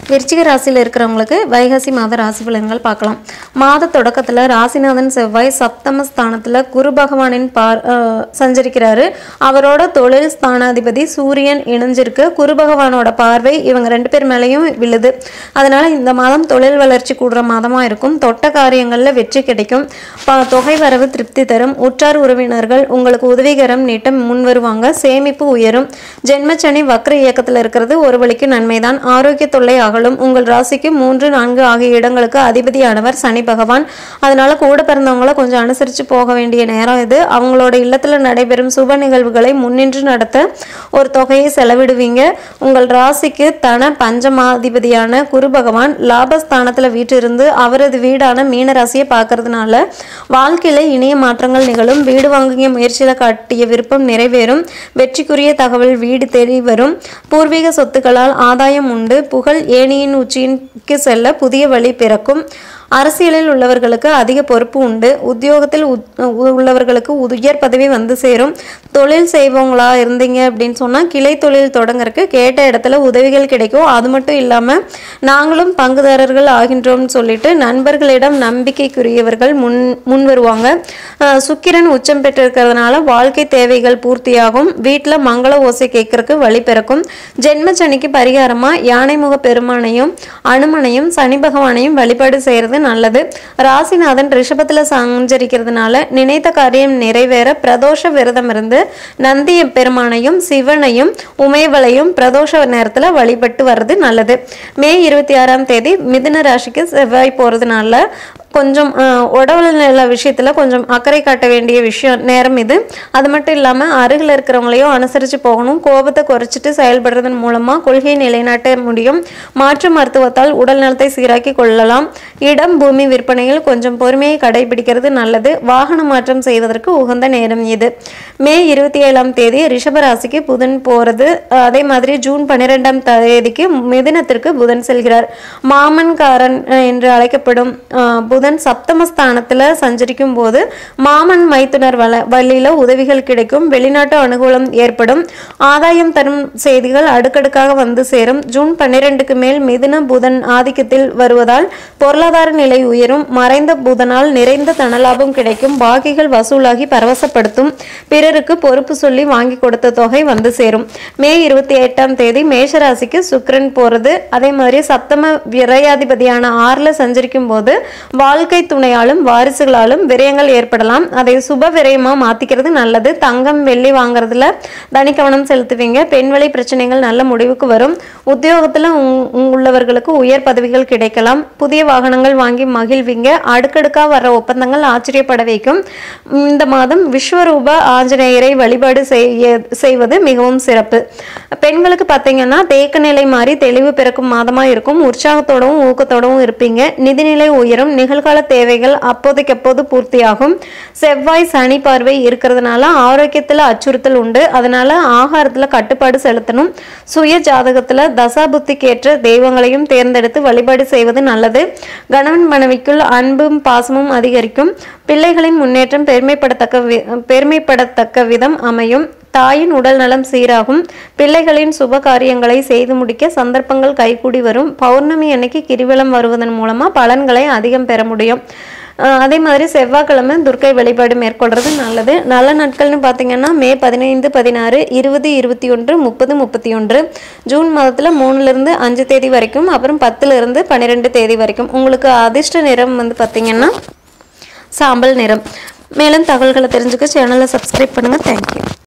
விருச்சிக ராசியில் இருக்கிறவங்களுக்கு வைகாசி மாத ராசி பலன்கள் பார்க்கலாம் மாத தொடக்கத்தில் ராசிநாதன் செவ்வாய் சப்தம ஸ்தானத்தில் குரு பகவானின் பார் அஹ், சஞ்சரிக்கிறாரு அவரோட தொழில் ஸ்தானாதிபதி சூரியன் இணைஞ்சிருக்கு குரு பகவானோட பார்வை இவங்க ரெண்டு பேர் மேலேயும் விழுது அதனால இந்த மாதம் தொழில் வளர்ச்சி கூடுற மாதமாக இருக்கும் தொட்ட காரியங்களில் வெற்றி கிடைக்கும் ப- தொகை வரவு திருப்தி தரும் உற்றார் உறவினர்கள் உங்களுக்கு உதவிகரம் நீட்ட முன் வருவாங்க சேமிப்பு உயரும் ஜென்மச்சனி வக்ர இயக்கத்தில் இருக்கிறது ஒரு வழிக்கு நன்மைதான் ஆரோக்கிய தொல்லை அகலும் உங்கள் ராசிக்கு மூன்று நான்கு ஆகிய இடங்களுக்கு அதிபதியானவர் சனி பகவான் அதனால கூட பிறந்தவங்கள கொஞ்சம் அனுசரித்து போக வேண்டிய நேரம் இது அவங்களோட இல்லத்தில் நடைபெறும் சுப நிகழ்வுகளை முன்னின்று நடத்த ஒரு தொகையை செலவிடுவீங்க உங்கள் ராசிக்கு தன பஞ்சமாதிபதியான குரு பகவான் லாபஸ்தானத்தில் வீட்டிருந்து அவரது வீடான மீன ராசியை பார்க்கறதுனால வாழ்க்கையில இனிய மாற்றங்கள் நிகழும் வீடு வாங்கிய முயற்சியில் காட்டிய விருப்பம் நிறைவேறும் வெற்றிக்குரிய தகவல் வீடு தேடி வரும் பூர்வீக சொத்துக்களால் ஆதாயம் உண்டு புகழ் ஏணியின் உச்சிக்கு செல்ல புதிய வழி பிறக்கும் அரசியலில் உள்ளவர்களுக்கு அதிக பொறுப்பு உண்டு உத்தியோகத்தில் உத்- உ- உள்ளவர்களுக்கு உயர் பதவி வந்து சேரும் தொழில் செய்பவங்களா இருந்தீங்க அப்படின்னு சொன்னால் கிளை தொழில் தொடங்கறதுக்கு கேட்ட இடத்துல உதவிகள் கிடைக்கும் அது மட்டும் இல்லாமல் நாங்களும் பங்குதாரர்கள் ஆகின்றோம்னு சொல்லிட்டு நண்பர்களிடம் நம்பிக்கைக்குரியவர்கள் முன் முன் வருவாங்க அஹ் சுக்கிரன் உச்சம் பெற்றிருக்கிறதுனால வாழ்க்கை தேவைகள் பூர்த்தியாகும் வீட்டில் மங்கள ஓசை கேட்கறதுக்கு வழி பிறக்கும் ஜென்ம சனிக்கு பரிகாரமாக யானைமுக பெருமானையும் அனுமனையும் சனி பகவானையும் வழிபாடு செய்கிறது நல்லது ராசிநாதன் ரிஷபத்தில் சஞ்சரிக்கிறதுனால நினைத்த காரியம் நிறைவேற பிரதோஷ விரதம் இருந்து நந்தி பெருமானையும் சிவனையும் உமைவளையும் பிரதோஷ நேரத்தில் வழிபட்டு வர்றது நல்லது மே இருபத்தி ஆறாம் தேதி மிதுன ராசிக்கு செவ்வாய் போகிறதுனால கொஞ்சம் அஹ், உடல் நல விஷயத்தில் கொஞ்சம் அக்கறை காட்ட வேண்டிய விஷயம் நேரம் இது அது மட்டும் இல்லாமல் அருகில் இருக்கிறவங்களையும் அனுசரித்து போகணும் கோபத்தை குறைச்சிட்டு செயல்படுறதன் மூலமாக கொள்கையை நிலைநாட்ட முடியும் மாற்று மருத்துவத்தால் உடல் நலத்தை சீராக்கி கொள்ளலாம் இடம் பூமி விற்பனையில் கொஞ்சம் பொறுமையை கடைபிடிக்கிறது நல்லது வாகன மாற்றம் செய்வதற்கு உகந்த நேரம் இது மே இருபத்தி ஏழாம் தேதி ரிஷபராசிக்கு புதன் போகிறது அதே மாதிரி ஜூன் பன்னிரெண்டாம் தேதிக்கு மிதுனத்திற்கு புதன் செல்கிறார் மாமன்காரன் அஹ், என்று அழைக்கப்படும் அஹ், புதன் சப்தமஸ்தானத்தில் சஞ்சரிக்கும் போது மாமன் மைத்துனர் வல வழியில் உதவிகள் கிடைக்கும் வெளிநாட்டு அனுகூலம் ஏற்படும் ஆதாயம் தரும் செய்திகள் அடுக்கடுக்காக வந்து சேரும் ஜூன் பன்னிரெண்டுக்கு மேல் மிதுன புதன் ஆதிக்கத்தில் வருவதால் பொருளாதார நிலை உயரும் மறைந்த புதனால் நிறைந்த தனலாபம் கிடைக்கும் பாக்கிகள் வசூலாகி பரவசப்படுத்தும் பிறருக்கு பொறுப்பு சொல்லி வாங்கி கொடுத்த தொகை வந்து சேரும் மே இருபத்தி எட்டாம் தேதி மேஷராசிக்கு சுக்கிரன் போறது அதே மாதிரி சப்தம விரையாதிபதியான ஆறுல சஞ்சரிக்கும் போது வாழ்க்கை துணையாலும் வாரிசுகளாலும் விரயங்கள் ஏற்படலாம் அதை சுப விரயமா மாத்திக்கிறது நல்லது தங்கம் வெள்ளி வாங்குறதுல தனி கவனம் செலுத்துவீங்க பெண்வழி பிரச்சனைகள் நல்ல முடிவுக்கு வரும் உத்தியோகத்துல உங்- உங் உள்ளவர்களுக்கு உயர் பதவிகள் கிடைக்கலாம் புதிய வாகனங்கள் வாங்கி மகிழ்வீங்க அடுக்கடுக்கா வர்ற ஒப்பந்தங்கள் ஆச்சரியப்பட வைக்கும் இந்த மாதம் விஸ்வரூப ஆஞ்சநேயரை வழிபாடு செய்ய செய்வது மிகவும் சிறப்பு பெண்களுக்கு பார்த்தீங்கன்னா தேக்க நிலை மாறி தெளிவு பிறக்கும் மாதமா இருக்கும் உற்சாகத்தோடவும் ஊக்கத்தோடவும் இருப்பீங்க நிதிநிலை உயரும் நிகழ்கால தேவைகள் அப்போதைக்கு அப்போது பூர்த்தியாகும் செவ்வாய் சனி பார்வை இருக்கிறதுனால ஆரோக்கியத்துல அச்சுறுத்தல் உண்டு அதனால ஆகாரத்துல கட்டுப்பாடு செலுத்தணும் சுய ஜாதகத்துல தசாபுத்திக்கேற்ற தெய்வங்களையும் தேர்ந்தெடுத்து வழிபாடு செய்வது நல்லது கணவன் மனைவிக்குள் அன்பும் பாசமும் அதிகரிக்கும் பிள்ளைகளின் முன்னேற்றம் பெருமைப்படத்தக்க வி- பெருமைப்படத்தக்க விதம் அமையும் தாயின் உடல் நலம் சீராகும் பிள்ளைகளின் சுப காரியங்களை செய்து முடிக்க சந்தர்ப்பங்கள் கைகூடி வரும் பௌர்ணமி அன்னைக்கு கிரிவலம் வருவதன் மூலமா பலன்களை அதிகம் பெற முடியும் அஹ் அதே மாதிரி செவ்வாய்க்கிழமை துர்க்கை வழிபாடு மேற்கொள்றது நல்லது நல்ல நாட்கள்னு பார்த்தீங்கன்னா மே பதினைந்து பதினாறு இருபது இருபத்தி ஒன்று முப்பது முப்பத்தி ஒன்று ஜூன் மாதத்தில் மூணுலேருந்து அஞ்சு தேதி வரைக்கும் அப்புறம் பத்துலேருந்து பன்னிரெண்டு தேதி வரைக்கும் உங்களுக்கு அதிர்ஷ்ட நிறம் வந்து பார்த்தீங்கன்னா சாம்பல் நிறம் மேலும் தகவல்களை தெரிஞ்சுக்க சேனலை சப்ஸ்கிரைப் பண்ணுங்கள் தேங்க்யூ